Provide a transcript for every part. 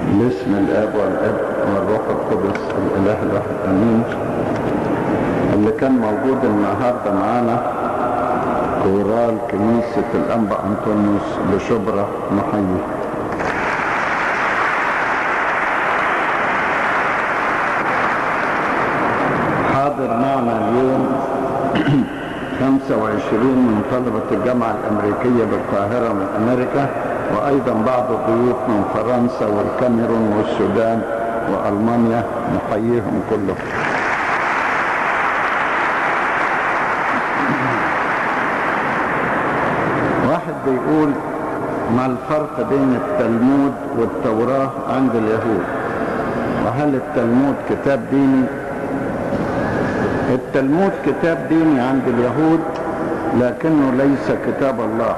باسم الاب والاب والروح القدس الاله الواحد امين اللي كان موجود النهارده معانا كورال كنيسه الانبا انطونيوس بشبرا نحيي حاضر معنا اليوم 25 من طلبة الجامعة الأمريكية بالقاهرة من أمريكا وأيضا بعض الضيوف من فرنسا والكاميرون والسودان وألمانيا نحييهم كلهم واحد بيقول ما الفرق بين التلمود والتوراة عند اليهود وهل التلمود كتاب ديني التلمود كتاب ديني عند اليهود لكنه ليس كتاب الله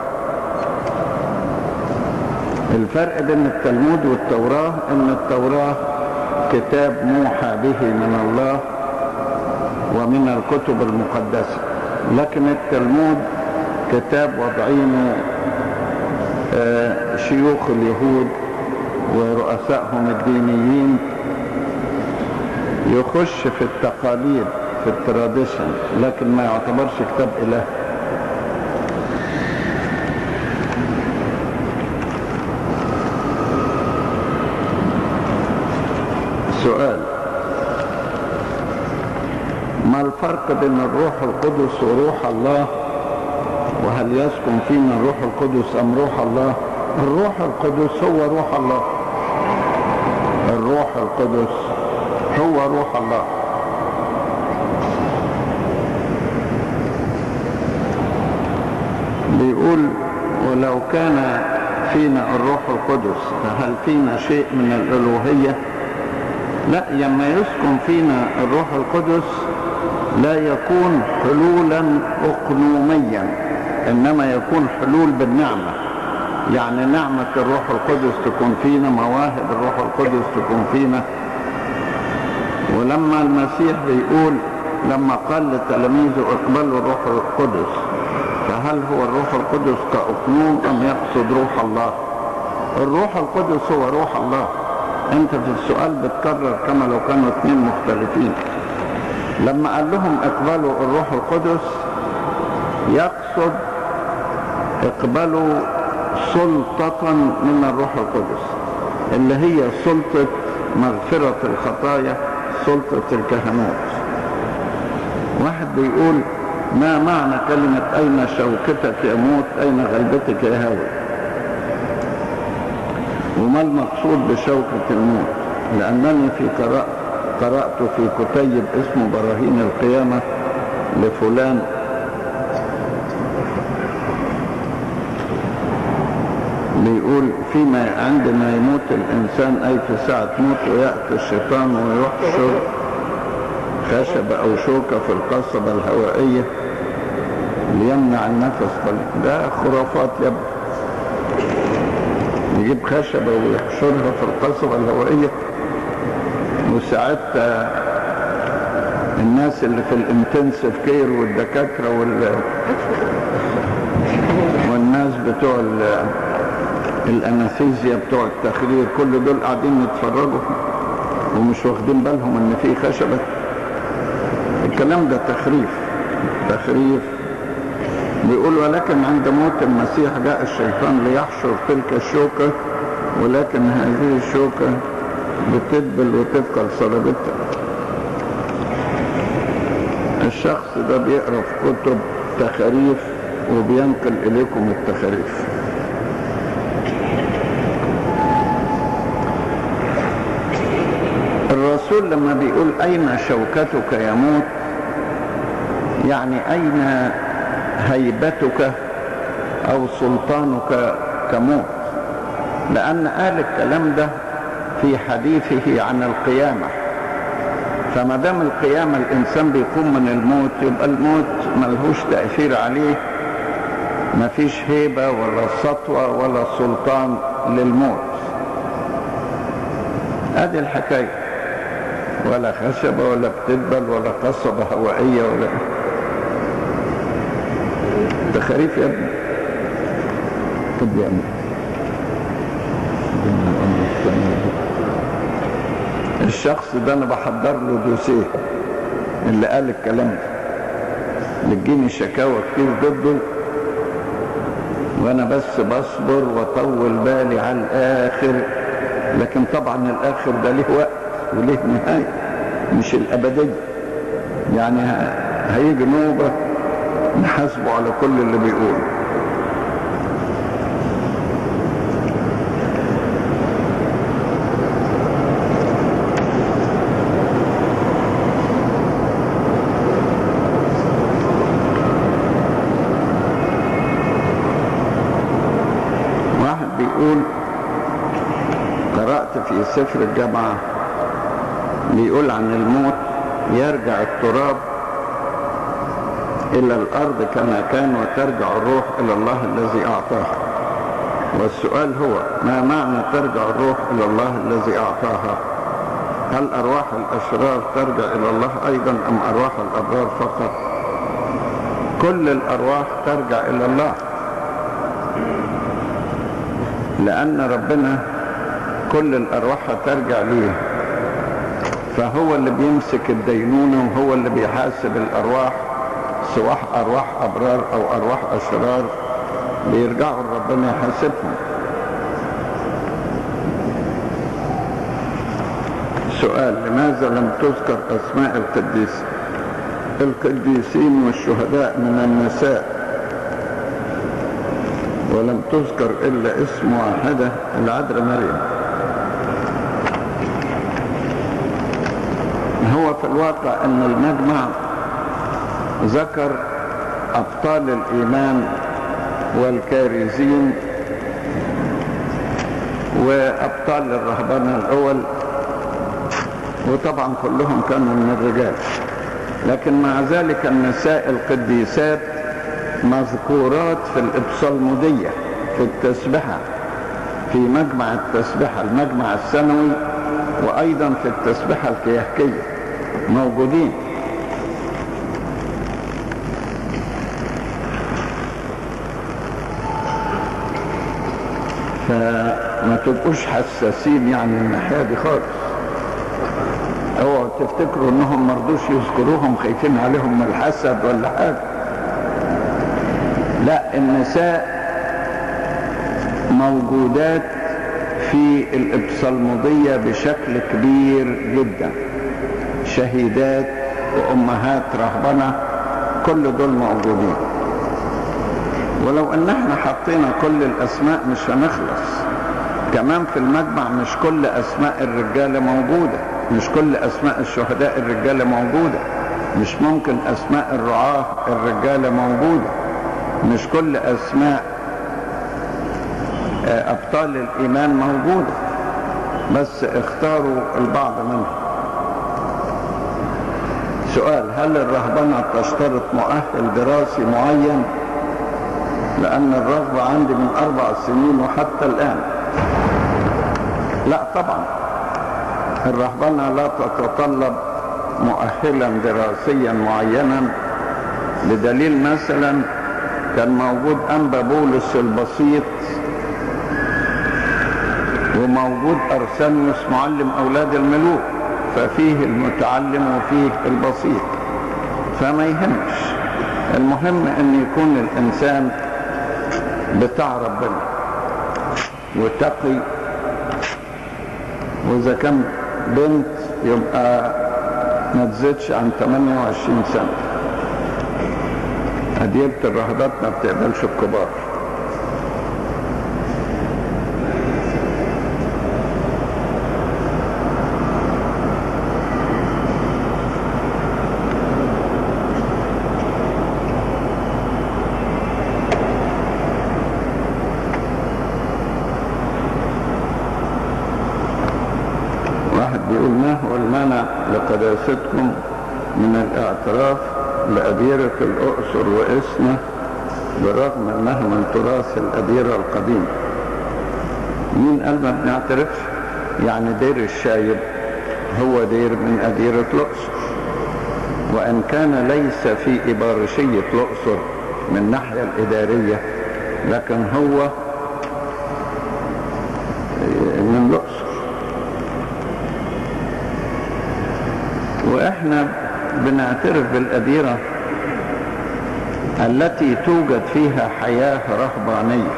الفرق بين التلمود والتوراة ان التوراة كتاب موحى به من الله ومن الكتب المقدسة لكن التلمود كتاب وضعينه شيوخ اليهود ورؤسائهم الدينيين يخش في التقاليد في التراديشن لكن ما يعتبرش كتاب اله سؤال ما الفرق بين الروح القدس وروح الله وهل يسكن فينا الروح القدس ام روح الله الروح القدس هو روح الله الروح القدس هو روح الله بيقول ولو كان فينا الروح القدس فهل فينا شيء من الألوهية لا لما يسكن فينا الروح القدس لا يكون حلولا أقنوميا إنما يكون حلول بالنعمة يعني نعمة الروح القدس تكون فينا مواهب الروح القدس تكون فينا ولما المسيح بيقول لما قال لتلاميذه اقبلوا الروح القدس فهل هو الروح القدس كأقنوم أم يقصد روح الله الروح القدس هو روح الله انت في السؤال بتكرر كما لو كانوا اثنين مختلفين لما قال لهم اقبلوا الروح القدس يقصد اقبلوا سلطة من الروح القدس اللي هي سلطة مغفرة الخطايا سلطة الكهنوت واحد بيقول ما معنى كلمة أين شوكتك يا موت أين غلبتك يا هوى وما المقصود بشوكة الموت لأنني في قراء قرأت في كتيب اسمه براهين القيامة لفلان بيقول فيما عندما يموت الإنسان أي في ساعة موت ويأتي الشيطان ويحشر خشبة أو شوكة في القصبة الهوائية ليمنع النفس ده خرافات يا ابني يجيب خشبة ويحشرها في القصبة الهوائية وساعتها الناس اللي في الانتنسيف كير والدكاترة وال والناس بتوع الانستيزيا بتوع التخدير كل دول قاعدين يتفرجوا ومش واخدين بالهم ان في خشبة الكلام ده تخريف تخريف بيقول ولكن عند موت المسيح جاء الشيطان ليحشر تلك الشوكة ولكن هذه الشوكة بتدبل وتبقى لصلابتها الشخص ده بيقرا في كتب تخاريف وبينقل اليكم التخاريف الرسول لما بيقول اين شوكتك يا موت يعني اين هيبتك او سلطانك كموت لان قال الكلام ده في حديثه عن القيامة فما دام القيامة الانسان بيقوم من الموت يبقى الموت ملهوش تأثير عليه مفيش هيبة ولا سطوة ولا سلطان للموت ادي الحكاية ولا خشبة ولا بتدبل ولا قصبة هوائية ولا ده خريف يا ابني طب يا ابني الشخص ده انا بحضر له دوسيه اللي قال الكلام ده بتجيني شكاوى كتير ضده وانا بس بصبر واطول بالي على الاخر لكن طبعا الاخر ده ليه وقت وليه نهايه مش الابديه يعني هيجي نوبه نحاسبه على كل اللي بيقوله واحد بيقول قرأت في سفر الجامعة بيقول عن الموت يرجع التراب إلى الأرض كما كان وترجع الروح إلى الله الذي أعطاها والسؤال هو ما معنى ترجع الروح إلى الله الذي أعطاها هل أرواح الأشرار ترجع إلى الله أيضا أم أرواح الأبرار فقط كل الأرواح ترجع إلى الله لأن ربنا كل الأرواح ترجع ليه فهو اللي بيمسك الدينونة وهو اللي بيحاسب الأرواح سواء أرواح أبرار أو أرواح أشرار بيرجعوا لربنا يحاسبهم سؤال لماذا لم تذكر أسماء القديس القديسين والشهداء من النساء ولم تذكر إلا اسم واحدة العذراء مريم هو في الواقع أن المجمع ذكر أبطال الإيمان والكارزين وأبطال الرهبنة الأول وطبعا كلهم كانوا من الرجال لكن مع ذلك النساء القديسات مذكورات في الإبصالمودية في التسبحة في مجمع التسبحة المجمع السنوي وأيضا في التسبحة الكيهكية موجودين فما تبقوش حساسين يعني من الناحية دي خالص اوعوا تفتكروا انهم مرضوش يذكروهم خايفين عليهم من الحسد ولا حاجه لا النساء موجودات في الإبصالمودية بشكل كبير جدا شهيدات وأمهات رهبنة كل دول موجودين ولو ان احنا حطينا كل الاسماء مش هنخلص كمان في المجمع مش كل اسماء الرجالة موجودة مش كل اسماء الشهداء الرجالة موجودة مش ممكن اسماء الرعاة الرجالة موجودة مش كل اسماء ابطال الايمان موجودة بس اختاروا البعض منهم سؤال هل الرهبنة تشترط مؤهل دراسي معين لان الرغبة عندي من اربع سنين وحتى الان لا طبعا الرهبنة لا تتطلب مؤهلا دراسيا معينا بدليل مثلا كان موجود أنبا بولس البسيط وموجود أرسانيوس معلم أولاد الملوك ففيه المتعلم وفيه البسيط فما يهمش المهم أن يكون الإنسان بتاع ربنا وتقي وإذا كان بنت يبقى ما تزيدش عن 28 سنة أديبة الرهبات ما بتقبلش الكبار واحد بيقول ما هو المانع لقداستكم من الاعتراف لأديرة الأقصر وإسنا بالرغم أنها من تراث الأديرة القديمة مين قال ما بنعترفش يعني دير الشايب هو دير من أديرة الأقصر وإن كان ليس في إبارشية الأقصر من الناحية الإدارية لكن هو من الأقصر واحنا بنعترف بالأديرة التي توجد فيها حياة رهبانية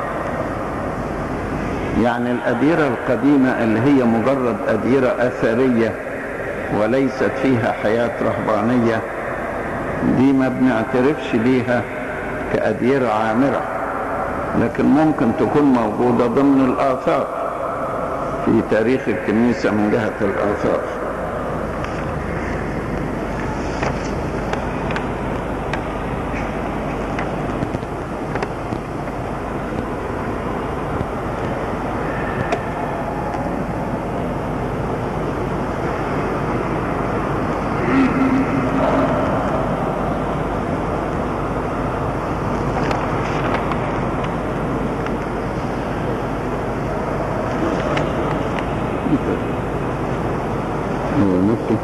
يعني الأديرة القديمة اللي هي مجرد أديرة أثرية وليست فيها حياة رهبانية دي ما بنعترفش بيها كأديرة عامرة لكن ممكن تكون موجودة ضمن الآثار في تاريخ الكنيسة من جهة الآثار هو نفسه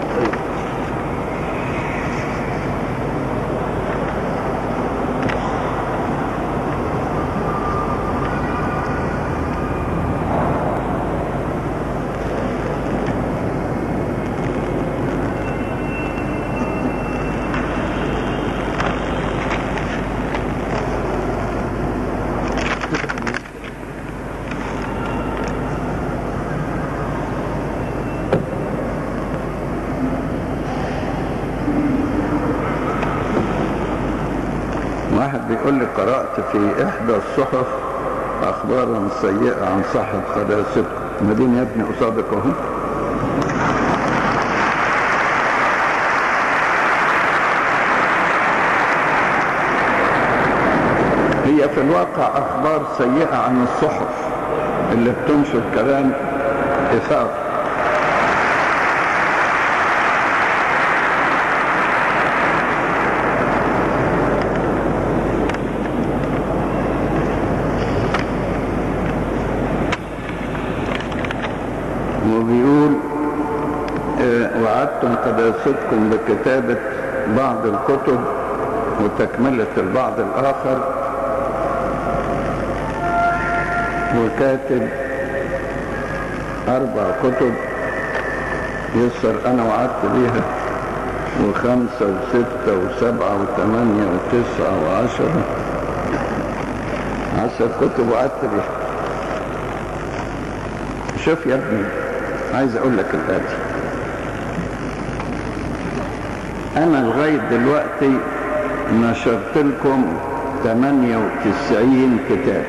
واحد بيقول لي قرأت في إحدى الصحف أخبارا سيئة عن صاحب قداستكم مدينة يا ابني قصادك أهو هي في الواقع أخبار سيئة عن الصحف اللي بتنشر كلام إثار وبيقول آه، وعدتم قداستكم بكتابة بعض الكتب وتكملة البعض الآخر وكاتب أربع كتب يسر أنا وعدت بيها وخمسة وستة وسبعة وثمانية وتسعة وعشرة عشر كتب وعدت بيها شوف يا ابني عايز اقول لك الاتي انا لغايه دلوقتي نشرت لكم 98 كتاب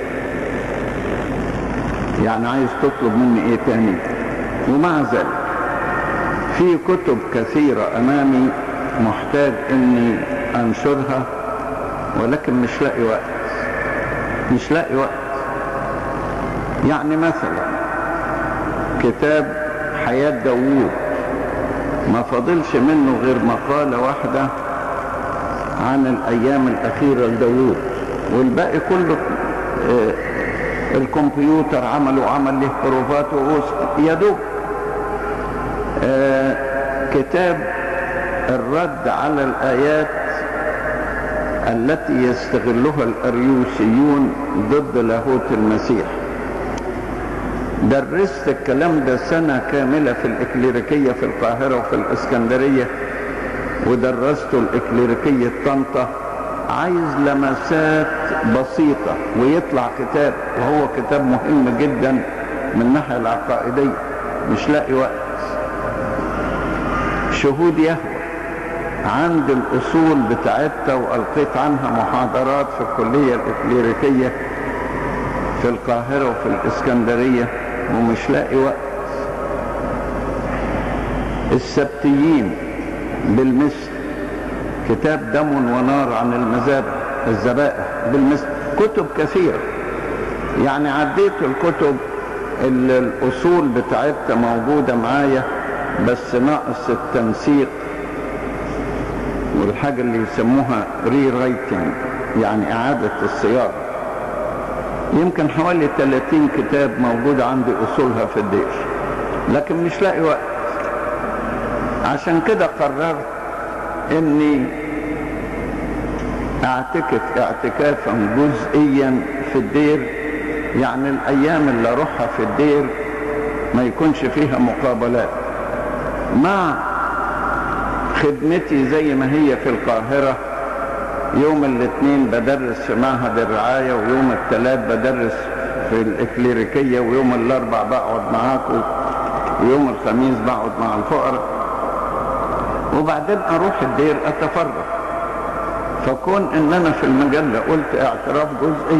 يعني عايز تطلب مني ايه تاني ومع ذلك في كتب كثيرة امامي محتاج اني انشرها ولكن مش لاقي وقت مش لاقي وقت يعني مثلا كتاب حياة داوود ما فضلش منه غير مقالة واحدة عن الأيام الأخيرة لداوود والباقي كله آه، الكمبيوتر عملوا عمل له بروفات وغوص يا دوب آه، كتاب الرد على الآيات التي يستغلها الأريوسيون ضد لاهوت المسيح درست الكلام ده سنة كاملة في الإكليريكية في القاهرة وفي الإسكندرية ودرسته الإكليريكية طنطا عايز لمسات بسيطة ويطلع كتاب وهو كتاب مهم جدا من الناحية العقائدية مش لاقي وقت شهود يهوى عند الأصول بتاعتها وألقيت عنها محاضرات في الكلية الإكليريكية في القاهرة وفي الإسكندرية ومش لاقي وقت السبتيين بالمثل كتاب دم ونار عن المذابح الذبائح بالمثل كتب كثيرة يعني عديت الكتب اللي الأصول بتاعتها موجودة معايا بس ناقص التنسيق والحاجة اللي يسموها ري رايتنج يعني إعادة الصياغة يمكن حوالي 30 كتاب موجودة عندي أصولها في الدير لكن مش لاقي وقت عشان كده قررت اني اعتكف اعتكافا جزئيا في الدير يعني الايام اللي اروحها في الدير ما يكونش فيها مقابلات مع خدمتي زي ما هي في القاهرة يوم الاثنين بدرس في معهد الرعاية ويوم الثلاث بدرس في الإكليريكية ويوم الأربع بقعد معاكم ويوم الخميس بقعد مع الفقراء وبعدين أروح الدير أتفرغ فكون إن أنا في المجلة قلت اعتراف جزئي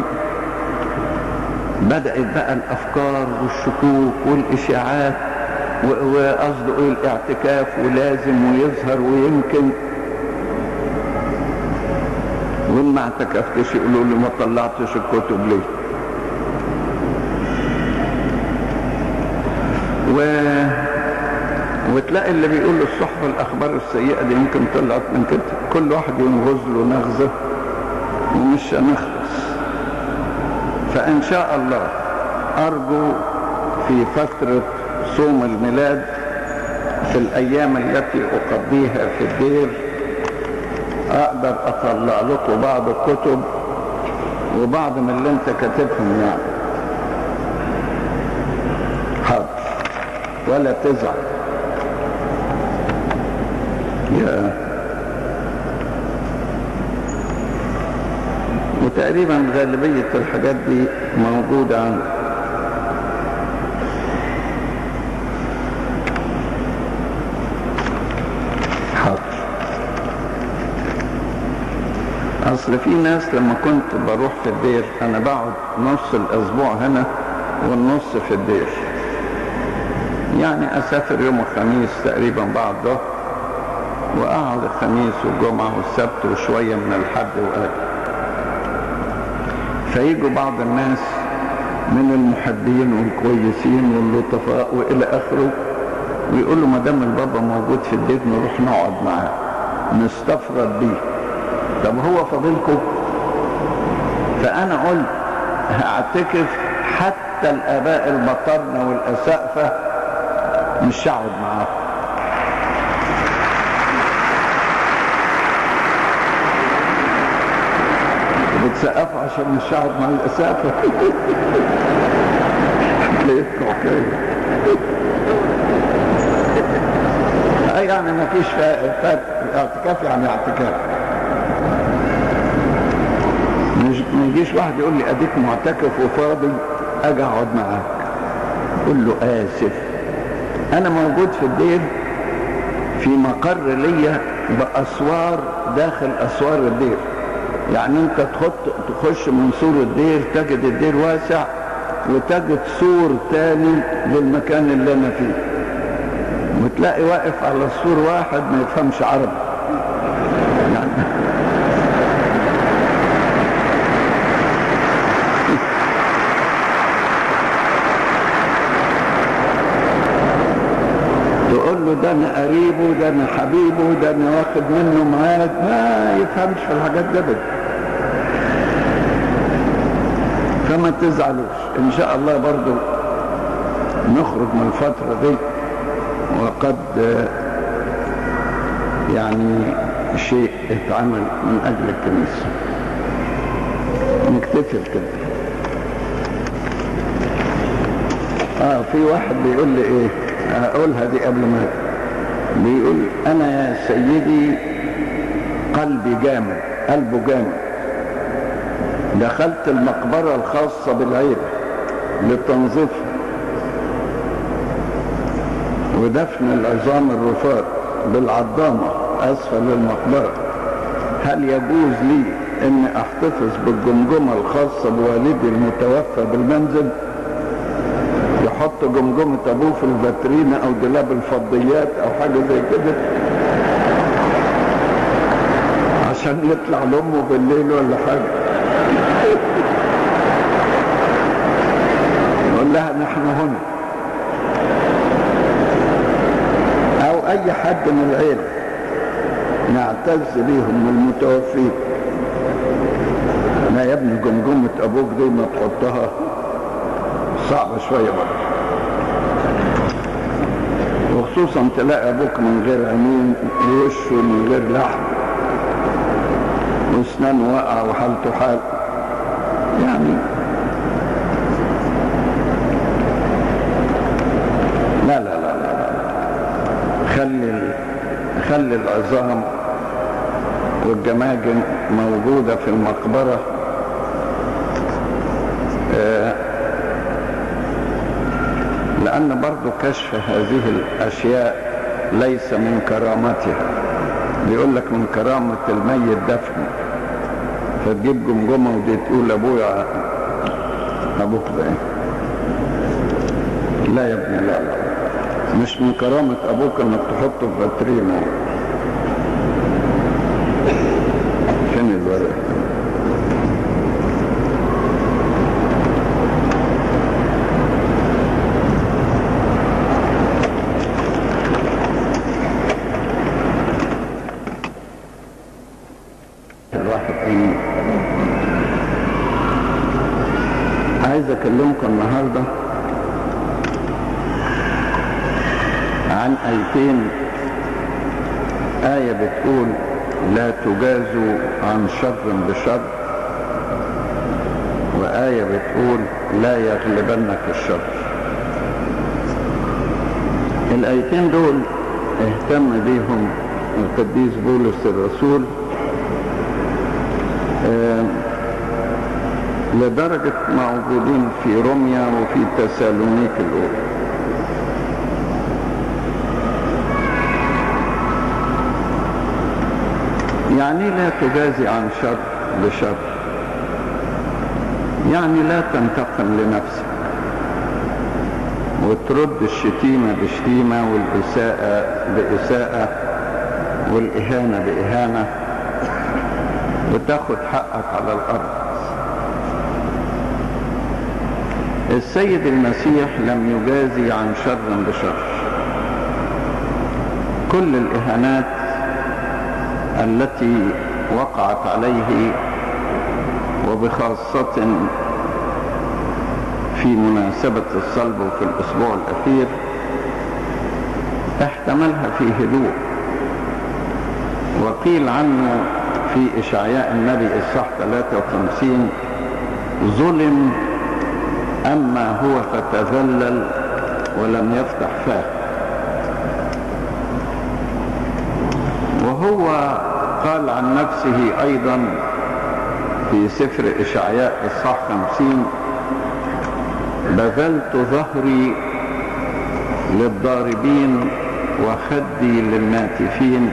بدأت بقى الأفكار والشكوك والإشاعات وقصده إيه الاعتكاف ولازم ويظهر ويمكن وإن ما اعتكفتش يقولوا لي ما طلعتش الكتب ليه و... وتلاقي اللي بيقول الصحف الأخبار السيئة دي يمكن طلعت من كده كل واحد ينغز له نغزة ومش هنخلص فإن شاء الله أرجو في فترة صوم الميلاد في الأيام التي أقضيها في الدير أقدر أطلع لكم بعض الكتب وبعض من اللي أنت كاتبهم يعني حاضر ولا تزعل يا وتقريبا غالبية الحاجات دي موجودة عندي حاضر اصل في ناس لما كنت بروح في الدير انا بقعد نص الاسبوع هنا والنص في الدير يعني اسافر يوم الخميس تقريبا بعد ظهر واقعد الخميس والجمعة والسبت وشوية من الحد واجي فيجوا بعض الناس من المحبين والكويسين واللطفاء والى اخره ويقولوا ما دام البابا موجود في البيت نروح نقعد معاه نستفرد بيه طب هو فاضلكم فانا قلت هعتكف حتى الاباء البطرنه والاسقفه مش هقعد معاهم بتسقفوا عشان مش هقعد مع الاسقفه لقيتكم حكايه اي يعني ما فيش فرق اعتكاف يعني اعتكاف مش ما يجيش واحد يقول لي اديك معتكف وفاضي اجي اقعد معاك قول له اسف انا موجود في الدير في مقر ليا باسوار داخل اسوار الدير يعني انت تخط تخش من سور الدير تجد الدير واسع وتجد سور تاني للمكان اللي انا فيه وتلاقي واقف على السور واحد ما يفهمش عربي يعني تقول له ده انا قريبه ده انا حبيبه ده انا واخد منه معاد ما يفهمش في الحاجات دي ابدا فما تزعلوش ان شاء الله برضو نخرج من الفترة دي وقد يعني شيء اتعمل من اجل الكنيسة نكتفي بكده اه في واحد بيقول لي ايه اقولها دي قبل ما بيقول انا يا سيدي قلبي جامد قلبه جامد دخلت المقبرة الخاصة بالعيلة لتنظيفها ودفن العظام الرفات بالعظامة أسفل المقبرة هل يجوز لي أني أحتفظ بالجمجمة الخاصة بوالدي المتوفى بالمنزل يحط جمجمة أبوه في الفاترينا أو دولاب الفضيات أو حاجة زي كده عشان يطلع لأمه بالليل ولا حاجة يقول لها نحن هنا او اي حد من العيلة نعتز بيهم من المتوفين لا يا ابني جمجمة ابوك دي ما تحطها صعبة شوية برضه وخصوصا تلاقي ابوك من غير عينين ووشه من غير لحم واسنانه واقعة وحالته حال يعني لا لا لا لا, لا. خلي يخلي العظام والجماجم موجودة في المقبرة آه، لأن برضو كشف هذه الأشياء ليس من كرامتها بيقول لك من كرامة الميت دفن فتجيب جمجمة ودي تقول أبويا أبوك ده إيه؟ لا يا ابني لا لا مش من كرامة أبوك إنك تحطه في باترينا فين الورق الواحد ايه عايز اكلمكم النهارده عن ايتين آية بتقول لا تجازوا عن شر بشر وآية بتقول لا يغلبنك الشر الآيتين دول اهتم بيهم القديس بولس الرسول آه، لدرجة موجودين في روميا وفي تسالونيك الأولى يعني لا تجازي عن شر بشر يعني لا تنتقم لنفسك وترد الشتيمة بشتيمة والإساءة بإساءة والإهانة بإهانة وتاخد حقك على الأرض السيد المسيح لم يجازي عن شر بشر كل الإهانات التي وقعت عليه وبخاصة في مناسبة الصلب وفي الأسبوع الأخير احتملها في هدوء وقيل عنه في إشعياء النبي الصح 53 ظلم أما هو فتذلل ولم يفتح فاه وهو قال عن نفسه أيضا في سفر إشعياء الصح خمسين بذلت ظهري للضاربين وخدي للناتفين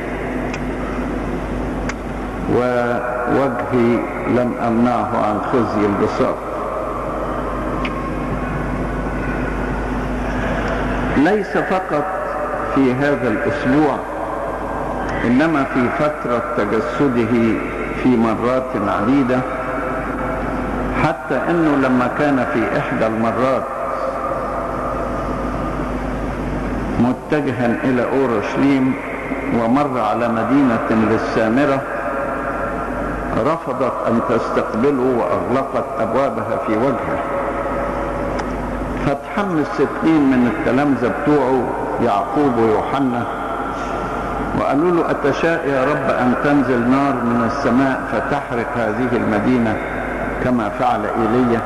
ووجهي لم أمنعه عن خزي البساط ليس فقط في هذا الأسبوع إنما في فترة تجسده في مرات عديدة حتى أنه لما كان في إحدى المرات متجها إلى أورشليم ومر على مدينة للسامرة رفضت أن تستقبله وأغلقت أبوابها في وجهه فتحمس ستين من التلامذة بتوعه يعقوب ويوحنا وقالوا له أتشاء يا رب أن تنزل نار من السماء فتحرق هذه المدينة كما فعل إيليا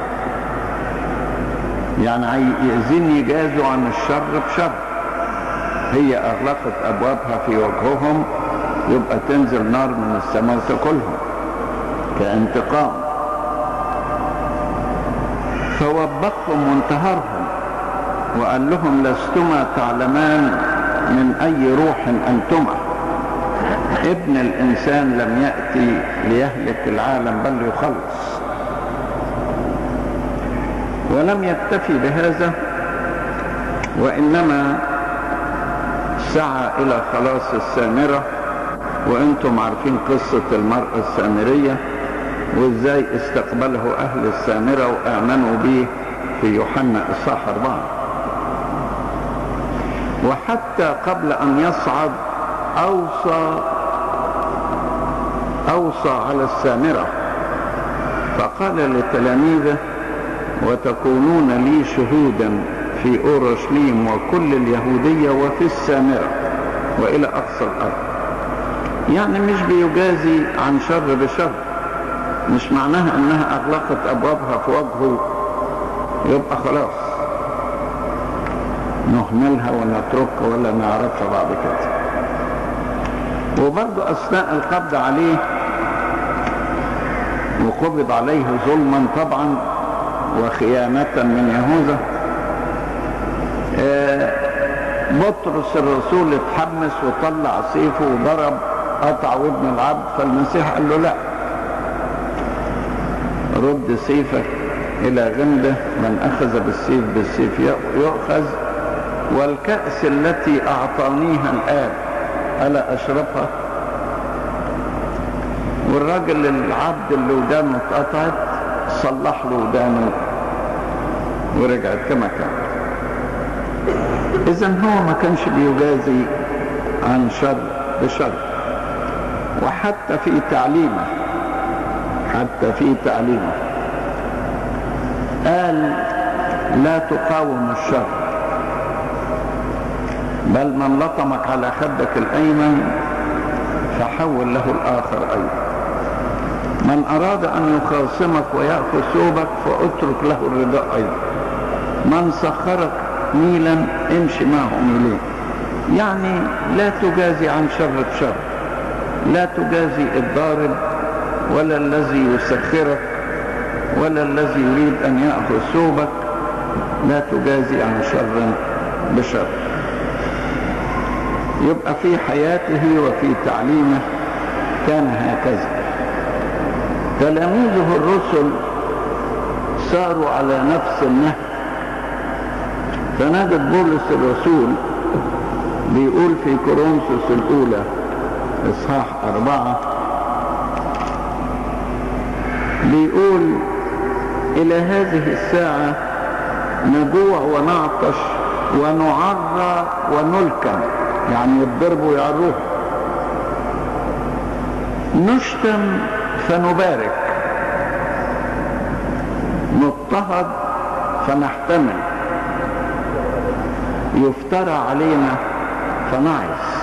يعني عايزين يجازوا عن الشر بشر هي أغلقت أبوابها في وجههم يبقى تنزل نار من السماء وتاكلهم كانتقام فوبخهم وانتهرهم وقال لهم لستما تعلمان من أي روح أنتما ابن الإنسان لم يأتي ليهلك العالم بل يخلص ولم يكتفي بهذا وإنما سعى إلى خلاص السامرة وأنتم عارفين قصة المرأة السامرية وإزاي استقبله أهل السامرة وآمنوا به في يوحنا إصحاح أربعة وحتى قبل أن يصعد أوصى أوصى على السامرة فقال لتلاميذه وتكونون لي شهودا في أورشليم وكل اليهودية وفي السامرة وإلى أقصى الأرض يعني مش بيجازي عن شر بشر مش معناها أنها أغلقت أبوابها في وجهه يبقى خلاص نهملها ونتركها ولا نعرفها بعد كده وبرضه أثناء القبض عليه وقبض عليه ظلما طبعا وخيانة من يهوذا آه، بطرس الرسول اتحمس وطلع سيفه وضرب قطع ودن العبد فالمسيح قال له لا رد سيفك إلى غمده من أخذ بالسيف بالسيف يؤخذ والكأس التي أعطانيها الآب ألا أشربها والراجل العبد اللي ودانه اتقطعت صلح له ودانه ورجعت كما كان إذا هو ما كانش بيجازي عن شر بشر وحتى في تعليمه حتى في تعليمه قال لا تقاوم الشر بل من لطمك على خدك الأيمن فحول له الآخر أيضا من أراد أن يخاصمك ويأخذ ثوبك فاترك له الرداء أيضا من سخرك ميلا امشي معه ميلين يعني لا تجازي عن شر بشر لا تجازي الضارب ولا الذي يسخرك ولا الذي يريد أن يأخذ ثوبك لا تجازي عن شر بشر يبقى في حياته وفي تعليمه كان هكذا تلاميذه الرسل ساروا على نفس النهج فنجد بولس الرسول بيقول في كورنثوس الأولى إصحاح أربعة بيقول إلى هذه الساعة نجوع ونعطش ونعرى ونلكم يعني يضربوا ويعروه نشتم فنبارك نضطهد فنحتمل يفترى علينا فنعس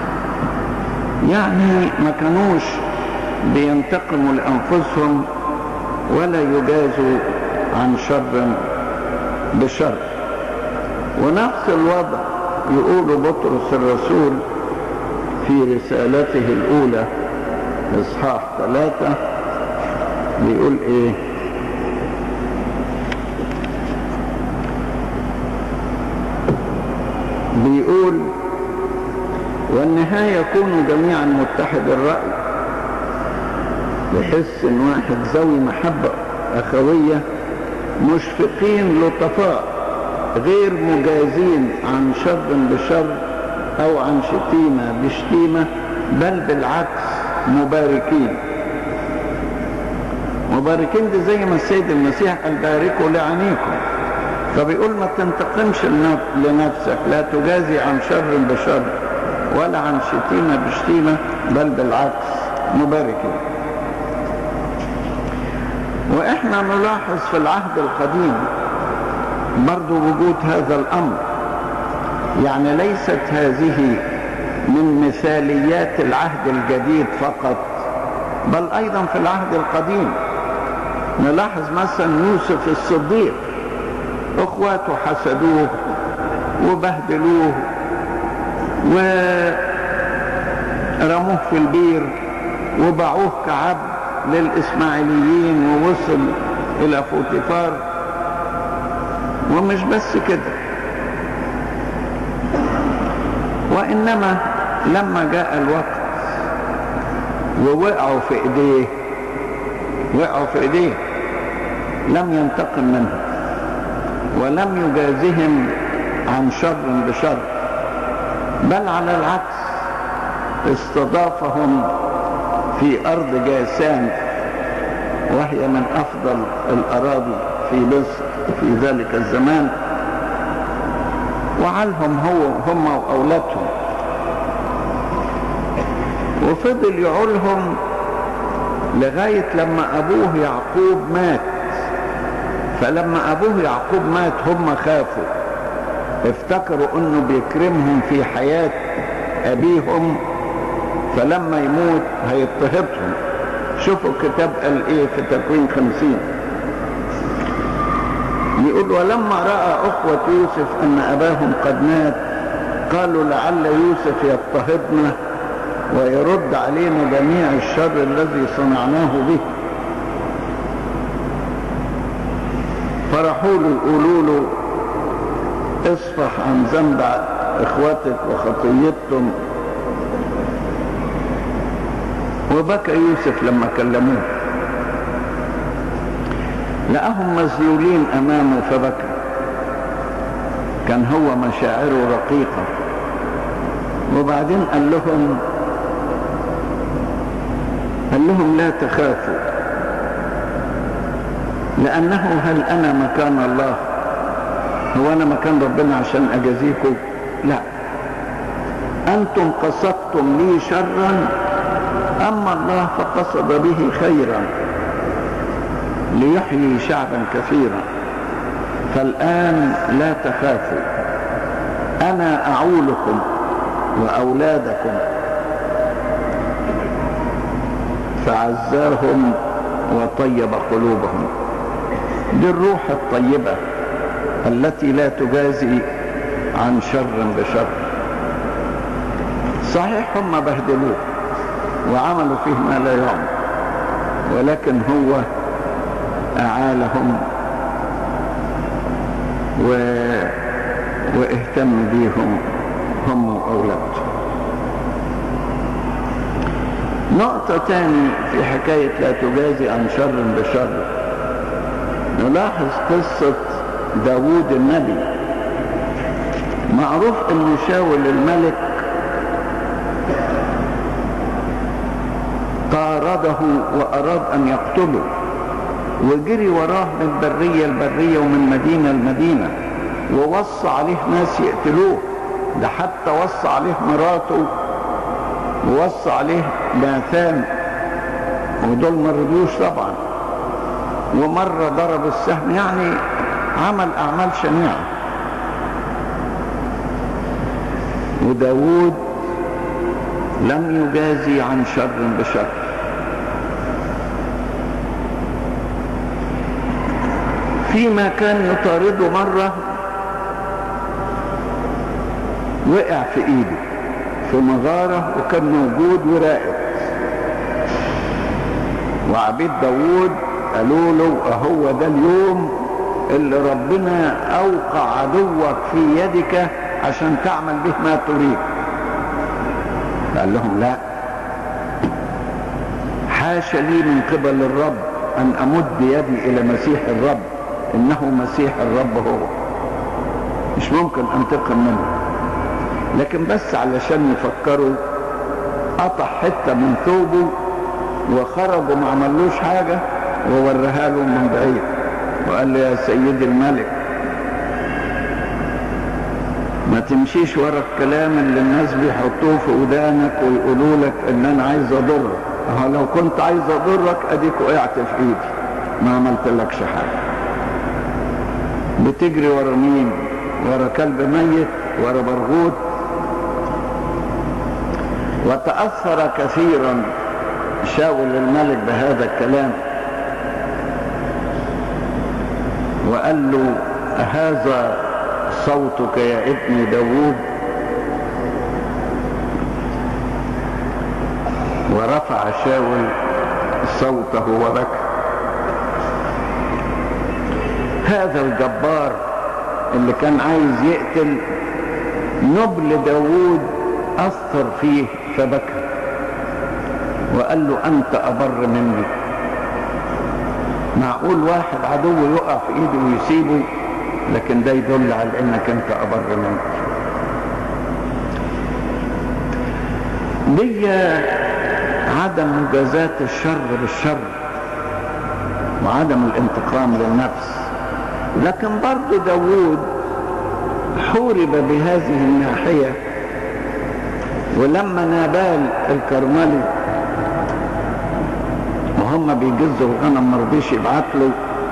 يعني ما كانوش بينتقموا لأنفسهم ولا يجازوا عن شر بشر ونفس الوضع يقول بطرس الرسول في رسالته الأولى إصحاح ثلاثة بيقول إيه بيقول والنهاية يكونوا جميعا متحد الرأي بحس ان واحد ذوي محبة أخوية مشفقين لطفاء غير مجازين عن شر بشر أو عن شتيمة بشتيمة بل بالعكس مباركين مباركين دي زي ما السيد المسيح قال باركوا لعنيكم فبيقول ما تنتقمش لنفسك لا تجازي عن شر بشر ولا عن شتيمة بشتيمة بل بالعكس مباركين واحنا نلاحظ في العهد القديم برضو وجود هذا الامر يعني ليست هذه من مثاليات العهد الجديد فقط بل ايضا في العهد القديم نلاحظ مثلا يوسف الصديق اخواته حسدوه وبهدلوه ورموه في البير وباعوه كعبد للإسماعيليين ووصل إلى فوتيفار ومش بس كده وإنما لما جاء الوقت ووقعوا في إيديه وقعوا في إيديه لم ينتقم منهم ولم يجازهم عن شر بشر بل على العكس استضافهم في أرض جاسان وهي من أفضل الأراضي في مصر في ذلك الزمان وعلهم هو هم وأولادهم وفضل يعولهم لغاية لما أبوه يعقوب مات فلما أبوه يعقوب مات هم خافوا افتكروا أنه بيكرمهم في حياة أبيهم فلما يموت هيضطهدهم شوفوا الكتاب قال ايه في تكوين خمسين يقول ولما رأى أخوة يوسف أن أباهم قد مات قالوا لعل يوسف يضطهدنا ويرد علينا جميع الشر الذي صنعناه به فرحوا له يقولوا له اصفح عن ذنب اخوتك وخطيتهم وبكى يوسف لما كلموه لقاهم مذلولين امامه فبكى كان هو مشاعره رقيقة وبعدين قال لهم قال لهم لا تخافوا لأنه هل أنا مكان الله هو أنا مكان ربنا عشان أجازيكم لا أنتم قصدتم لي شرا أما الله فقصد به خيرا ليحيي شعبا كثيرا فالآن لا تخافوا أنا أعولكم وأولادكم فعزاهم وطيب قلوبهم دي الروح الطيبة التي لا تجازي عن شر بشر صحيح هم بهدلوه وعملوا فيه ما لا يعمل ولكن هو أعالهم و... واهتم بيهم هم وأولادهم نقطة تاني في حكاية لا تجازي عن شر بشر نلاحظ قصة داوود النبي معروف ان شاول الملك طارده واراد ان يقتله وجري وراه من برية لبرية ومن مدينة لمدينة ووصى عليه ناس يقتلوه ده حتى وصى عليه مراته ووصى عليه ناثان ودول ما رضيوش طبعا ومرة ضرب السهم يعني عمل أعمال شنيعة وداود لم يجازي عن شر بشر فيما كان يطارده مرة وقع في ايده في مغارة وكان موجود وراقب وعبيد داوود قالوا له اهو ده اليوم اللي ربنا اوقع عدوك في يدك عشان تعمل به ما تريد قال لهم لا حاش لي من قبل الرب ان امد يدي الى مسيح الرب انه مسيح الرب هو مش ممكن انتقم منه لكن بس علشان يفكروا قطع حته من ثوبه وخرج وما عملوش حاجه ووريها له من بعيد وقال له يا سيدي الملك ما تمشيش ورا الكلام اللي الناس بيحطوه في ودانك ويقولوا لك ان انا عايز اضرك اه لو كنت عايز اضرك اديك وقعت في ايدي ما عملتلكش حاجه بتجري ورا مين ورا كلب ميت ورا برغوت وتأثر كثيرا شاول الملك بهذا الكلام وقال له هذا صوتك يا ابن داوود ورفع شاول صوته وبكى هذا الجبار اللي كان عايز يقتل نبل داوود أثر فيه فبكى وقال له أنت أبر مني معقول واحد عدو يقع في ايده ويسيبه لكن ده يدل على انك انت ابر منه دي عدم مجازاة الشر بالشر وعدم الانتقام للنفس لكن برضو داوود حورب بهذه الناحية ولما نابال الكرملي وهم بيجزوا الغنم ما رضيش يبعت له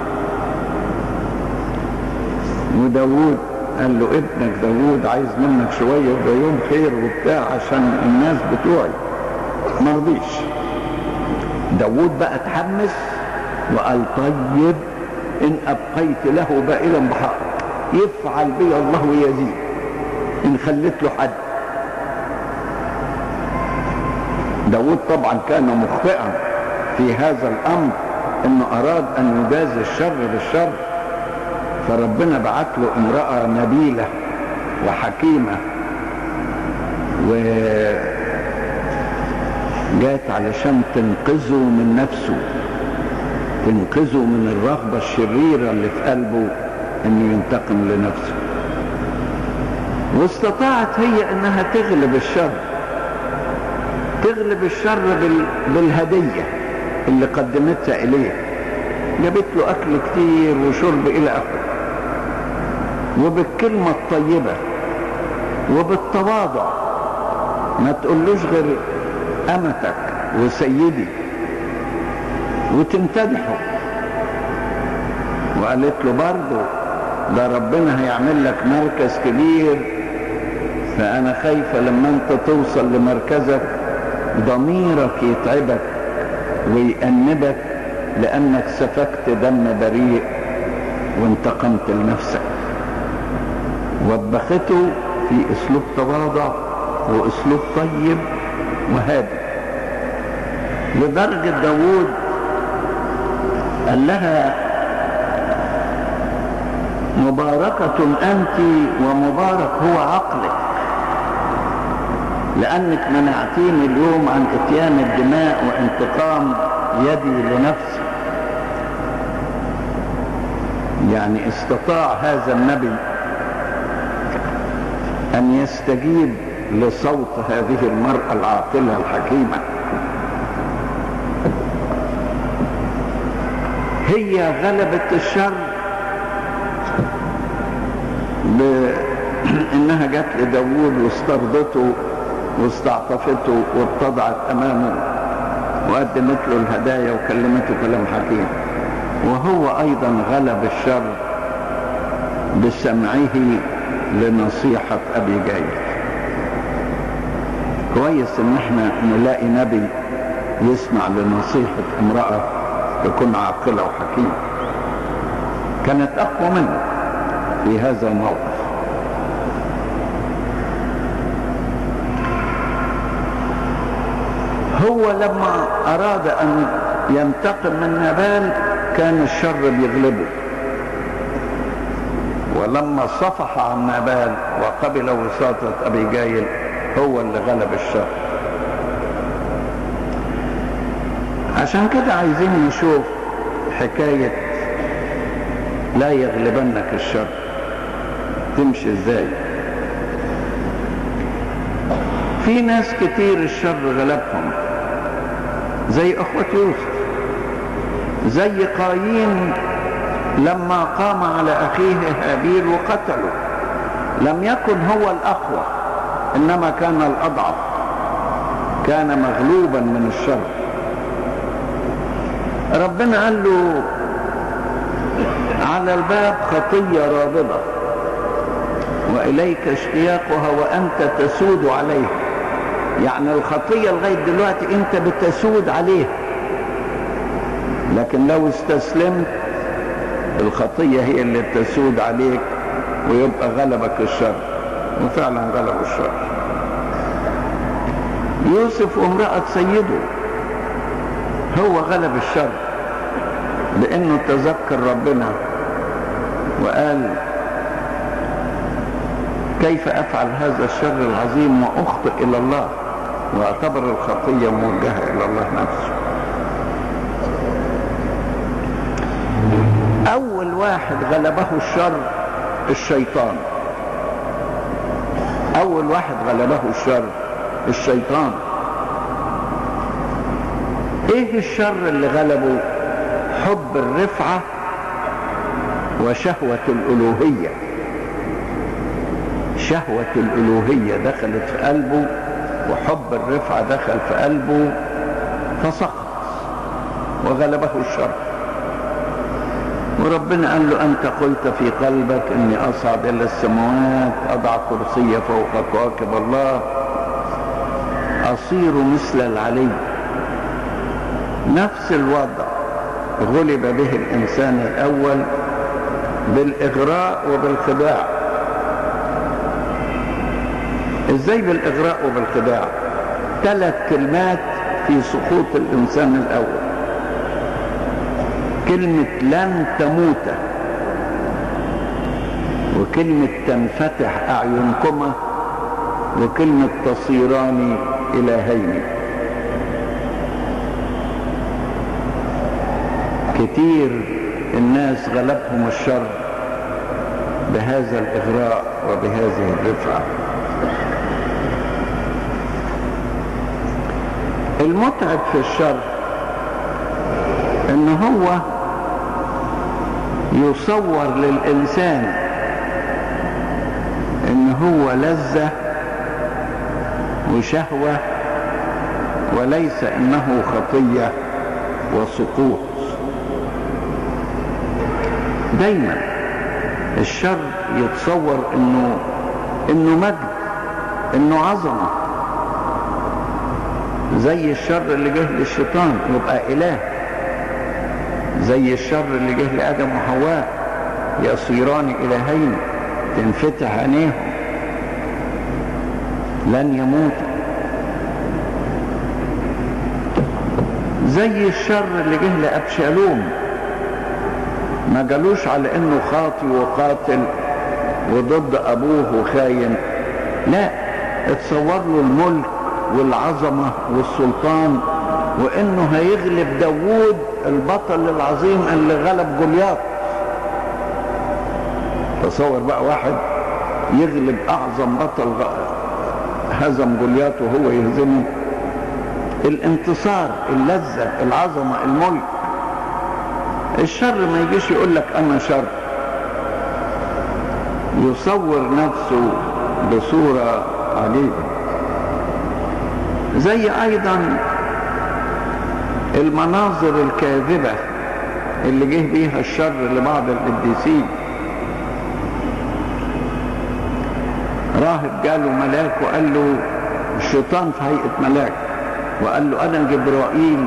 وداوود قال له ابنك داوود عايز منك شويه ده يوم خير وبتاع عشان الناس بتوعي ما رضيش داوود بقى اتحمس وقال طيب ان ابقيت له بائلا بحق يفعل بي الله ويزيد ان خليت له حد داود طبعا كان مخطئا في هذا الامر انه اراد ان يجازي الشر بالشر فربنا بعت له امرأة نبيلة وحكيمة وجات علشان تنقذه من نفسه تنقذه من الرغبة الشريرة اللي في قلبه انه ينتقم لنفسه واستطاعت هي انها تغلب الشر تغلب الشر بال... بالهدية اللي قدمتها اليه جابت له اكل كتير وشرب الى اخره وبالكلمة الطيبة وبالتواضع ما تقولوش غير امتك وسيدي وتمتدحه وقالت له برضه ده ربنا هيعمل لك مركز كبير فانا خايفة لما انت توصل لمركزك ضميرك يتعبك ويأنبك لانك سفكت دم بريء وانتقمت لنفسك وبخته في اسلوب تواضع واسلوب طيب وهادئ لدرجة داوود قال لها مباركة أنت ومبارك هو عقلك لأنك منعتيني اليوم عن إتيان الدماء وانتقام يدي لنفسي يعني استطاع هذا النبي أن يستجيب لصوت هذه المرأة العاقلة الحكيمة هي غلبت الشر بانها جت لداوود واسترضته واستعطفته واتضعت امامه وقدمت له الهدايا وكلمته كلام حكيم وهو ايضا غلب الشر بسمعه لنصيحة ابي جايل كويس ان احنا نلاقي نبي يسمع لنصيحة امرأة تكون عاقلة وحكيمة كانت اقوى منه في هذا الموقف هو لما اراد ان ينتقم من نبال كان الشر بيغلبه ولما صفح عن نبال وقبل وساطة ابي جايل هو اللي غلب الشر عشان كده عايزين نشوف حكاية لا يغلبنك الشر تمشي ازاي في ناس كتير الشر غلبهم زي اخوة يوسف زي قايين لما قام على اخيه هابيل وقتله لم يكن هو الاقوى انما كان الاضعف كان مغلوبا من الشر ربنا قال له على الباب خطية رابضة وإليك اشتياقها وأنت تسود عليها يعني الخطية لغاية دلوقتي أنت بتسود عليها لكن لو استسلمت الخطية هي اللي تسود عليك ويبقى غلبك الشر وفعلا غلب الشر يوسف وامرأة سيده هو غلب الشر لانه تذكر ربنا وقال كيف افعل هذا الشر العظيم واخطئ الى الله واعتبر الخطيه موجهه الى الله نفسه اول واحد غلبه الشر الشيطان اول واحد غلبه الشر الشيطان ايه الشر اللي غلبه حب الرفعة وشهوة الألوهية شهوة الألوهية دخلت في قلبه وحب الرفعة دخل في قلبه فسقط وغلبه الشر وربنا قال له أنت قلت في قلبك إني أصعد إلى السماوات أضع كرسي فوق كواكب الله أصير مثل العلي نفس الوضع غلب به الإنسان الأول بالإغراء وبالخداع إزاي بالإغراء وبالخداع ثلاث كلمات في سقوط الإنسان الأول كلمة لن تموت وكلمة تنفتح أعينكما وكلمة تصيران إلهين كتير الناس غلبهم الشر بهذا الإغراء وبهذه الرفعة المتعب في الشر ان هو يصور للإنسان ان هو لذة وشهوة وليس انه خطية وسقوط دايما الشر يتصور انه انه مجد انه عظمة زي الشر اللي جه للشيطان يبقى اله زي الشر اللي جه لادم وحواء يصيران الهين تنفتح عينيهم لن يموت زي الشر اللي جه لابشالوم ما جالوش على انه خاطي وقاتل وضد ابوه وخاين لا اتصور له الملك والعظمة والسلطان وانه هيغلب داوود البطل العظيم اللي غلب جولياط تصور بقى واحد يغلب اعظم بطل هزم جولياط وهو يهزمه الانتصار اللذة العظمة الملك الشر ما يجيش يقول لك انا شر يصور نفسه بصورة عجيبة زي ايضا المناظر الكاذبة اللي جه بيها الشر لبعض القديسين راهب جاله ملاك وقال له الشيطان في هيئة ملاك وقال له انا جبرائيل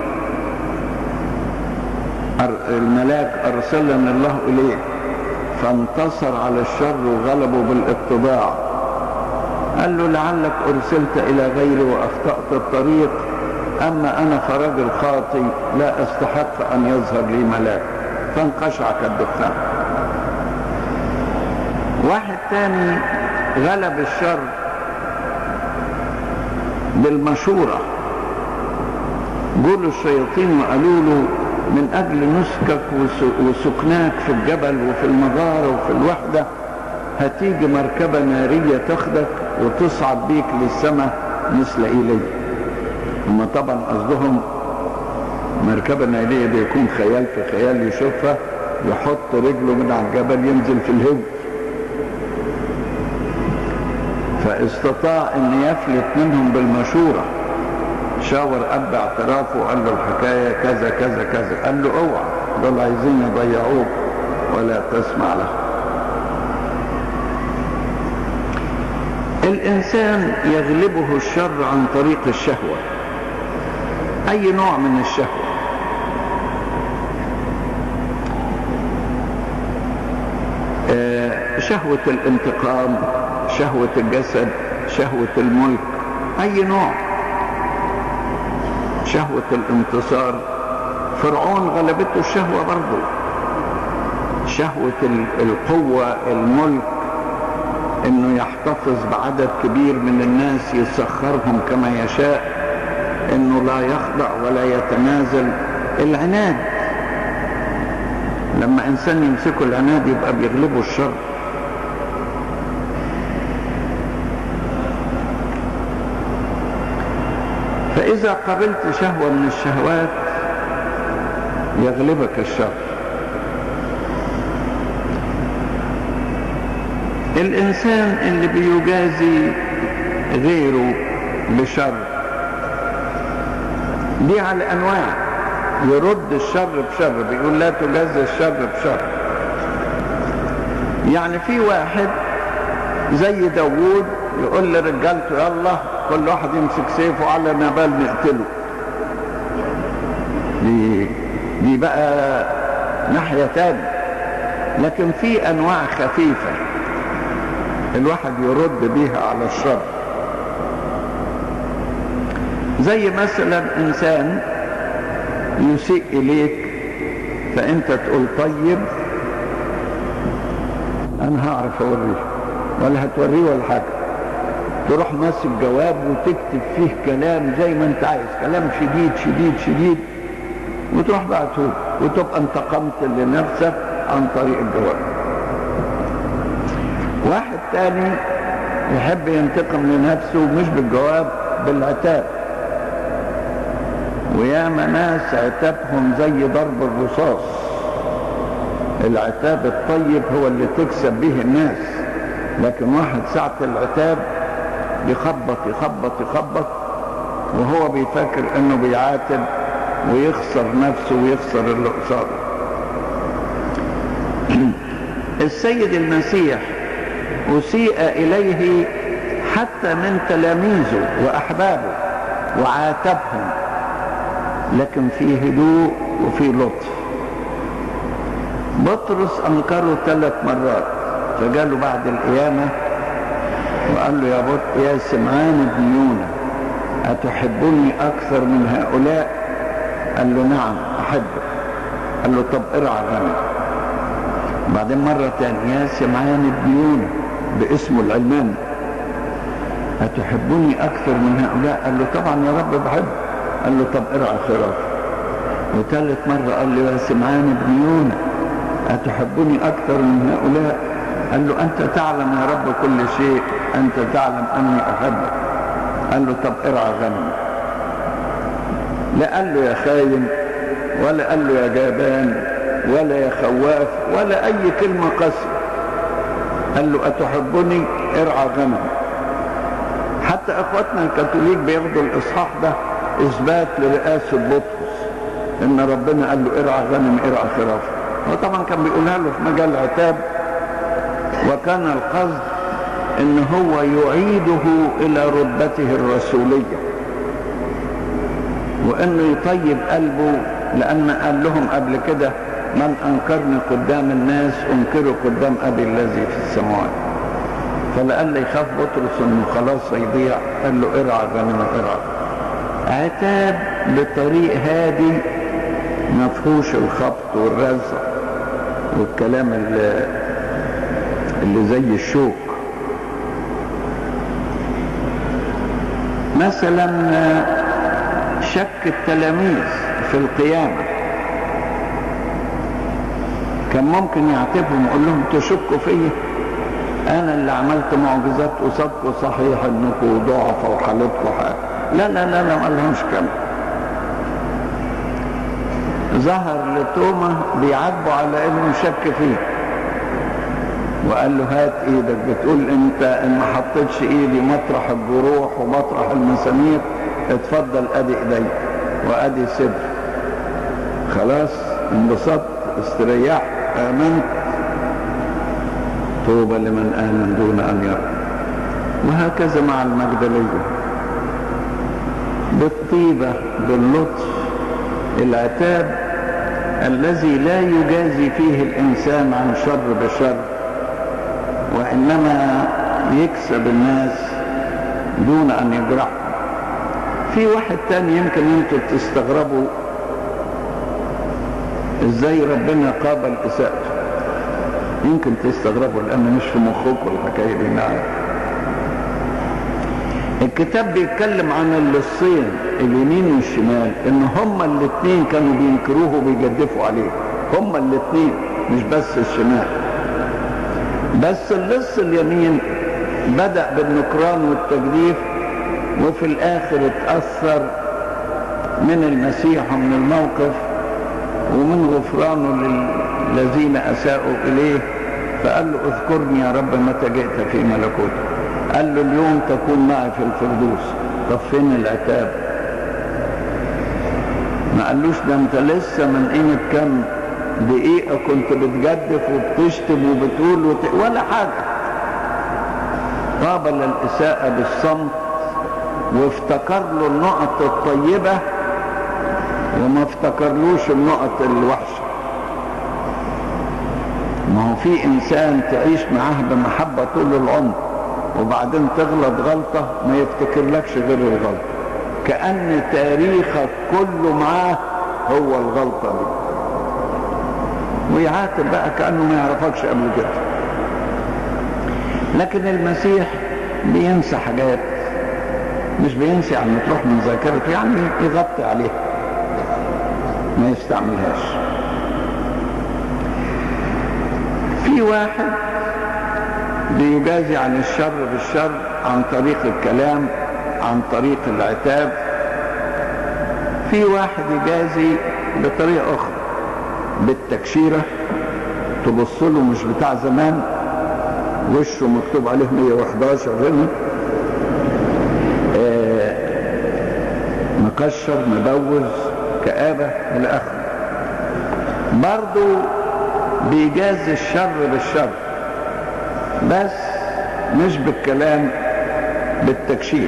الملاك ارسلني الله اليه فانتصر على الشر وغلبه بالاتباع قال له لعلك ارسلت الى غيري واخطأت الطريق اما انا فرجل خاطي لا استحق ان يظهر لي ملاك فانقشع كالدخان واحد تاني غلب الشر بالمشورة قولوا الشياطين وقالوا له من أجل نسكك وسكناك في الجبل وفي المغارة وفي الوحدة هتيجي مركبة نارية تاخدك وتصعد بيك للسماء مثل إيليا هم طبعا قصدهم مركبة نارية دي يكون خيال في خيال يشوفها يحط رجله من على الجبل ينزل في الهو فاستطاع ان يفلت منهم بالمشورة شاور اب اعترافه وقال له الحكاية كذا كذا كذا قال له اوعى دول عايزين يضيعوك ولا تسمع له الانسان يغلبه الشر عن طريق الشهوة اي نوع من الشهوة شهوة الانتقام شهوة الجسد شهوة الملك اي نوع شهوة الانتصار فرعون غلبته الشهوة برضه شهوة القوة الملك انه يحتفظ بعدد كبير من الناس يسخرهم كما يشاء انه لا يخضع ولا يتنازل العناد لما انسان يمسكه العناد يبقى بيغلبه الشر فإذا قبلت شهوة من الشهوات يغلبك الشر الإنسان اللي بيجازي غيره بشر دي على أنواع يرد الشر بشر بيقول لا تجازي الشر بشر يعني في واحد زي داوود يقول لرجالته يلا كل واحد يمسك سيفه على نبال نقتله دي دي بقى ناحية تانية لكن في انواع خفيفة الواحد يرد بيها على الشر زي مثلا انسان يسيء اليك فانت تقول طيب انا هعرف اوريه ولا هتوريه ولا حاجه تروح ماسك جواب وتكتب فيه كلام زي ما انت عايز كلام شديد شديد شديد وتروح بعته وتبقى انتقمت لنفسك عن طريق الجواب واحد تاني يحب ينتقم لنفسه مش بالجواب بالعتاب وياما ناس عتابهم زي ضرب الرصاص العتاب الطيب هو اللي تكسب به الناس لكن واحد ساعة العتاب يخبط يخبط يخبط وهو بيفكر انه بيعاتب ويخسر نفسه ويخسر اللي قصاده السيد المسيح أسيء إليه حتى من تلاميذه وأحبابه وعاتبهم لكن في هدوء وفي لطف بطرس أنكره ثلاث مرات فجاله بعد القيامة وقال له يا بط يا سمعان بن يونا أتحبني أكثر من هؤلاء قال له نعم أحبك قال له طب ارعى غنم بعدين مرة تانية يا سمعان بن يونا باسمه العلماني أتحبني أكثر من هؤلاء قال له طبعا يا رب بحب قال له طب ارعى خراف وثالث مرة قال له يا سمعان بن يونا أتحبني أكثر من هؤلاء قال له أنت تعلم يا رب كل شيء أنت تعلم أني أحبك قال له طب ارعى غنم لا قال له يا خاين ولا قال له يا جابان ولا يا خواف ولا أي كلمة قاسية قال له أتحبني ارعى غنم حتى اخواتنا الكاثوليك بياخدوا الاصحاح ده اثبات لرئاسه بطرس ان ربنا قال له ارعى غنم ارعى خراف هو طبعا كان بيقولها له في مجال عتاب وكان القصد ان هو يعيده الى رتبته الرسوليه وانه يطيب قلبه لان قال لهم قبل كده من انكرني قدام الناس انكره قدام ابي الذي في السماوات فلألا يخاف بطرس انه خلاص هيضيع قال له ارعى غنم ارعى عتاب بطريق هادي ما فيهوش الخبط والرزع والكلام اللي, اللي زي الشوك مثلا شك التلاميذ في القيامة كان ممكن يعاتبهم يقول لهم تشكوا فيا انا اللي عملت معجزات قصادكم صحيح انكم ضعفة وحالتكم حاجة لا لا لا لا ما لهمش كم ظهر لتوما بيعاتبوا على انه شك فيه وقال له هات ايدك بتقول انت ان ما حطيتش ايدي مطرح الجروح ومطرح المسامير اتفضل ادي ايدي وادي صدر خلاص انبسطت استريحت امنت طوبى لمن آمن دون أن يرى وهكذا مع المجدلية بالطيبة باللطف العتاب الذي لا يجازي فيه الإنسان عن شر بشر وإنما يكسب الناس دون أن يجرحهم في واحد تاني يمكن انتوا تستغربوا ازاي ربنا قابل اساءته يمكن تستغربوا لان مش في مخكم الحكايه دي نعم الكتاب بيتكلم عن اللصين اليمين والشمال ان هما الاثنين كانوا بينكروه وبيجدفوا عليه هما الاثنين مش بس الشمال بس اللص اليمين بدأ بالنكران والتجديف وفي الاخر اتأثر من المسيح ومن الموقف ومن غفرانه للذين اساءوا اليه فقال له اذكرني يا رب متى جئت في ملكوتك قال له اليوم تكون معي في الفردوس طب فين العتاب ما قالوش ده انت لسه من قيمة كم دقيقة كنت بتجدف وبتشتم وبتقول وت... ولا حاجة قابل الإساءة بالصمت وافتكر له النقط الطيبة وما افتكرلوش النقط الوحشة ما هو في إنسان تعيش معاه بمحبة طول العمر وبعدين تغلط غلطة ما يفتكرلكش غير الغلطة كأن تاريخك كله معاه هو الغلطة دي ويعاتب بقى كأنه ما يعرفكش قبل كده لكن المسيح بينسى حاجات مش بينسى يعني تروح من ذاكرته يعني يغطي عليها ما يستعملهاش في واحد بيجازي عن الشر بالشر عن طريق الكلام عن طريق العتاب في واحد يجازي بطريقة أخرى بالتكشيرة تبص له مش بتاع زمان وشه مكتوب عليه 111 هنا آه مكشر مبوز كآبة إلى آخره برضو بيجاز الشر بالشر بس مش بالكلام بالتكشير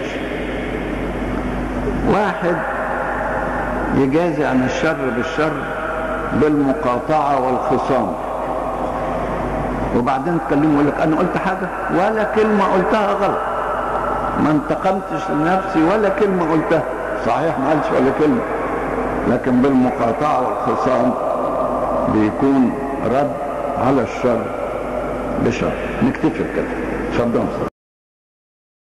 واحد يجازي عن الشر بالشر بالمقاطعة والخصام وبعدين تكلمه يقول لك انا قلت حاجة ولا كلمة قلتها غلط ما انتقمتش لنفسي ولا كلمة قلتها صحيح ما قالش ولا كلمة لكن بالمقاطعة والخصام بيكون رد على الشر بشر نكتفي بكده اتفضل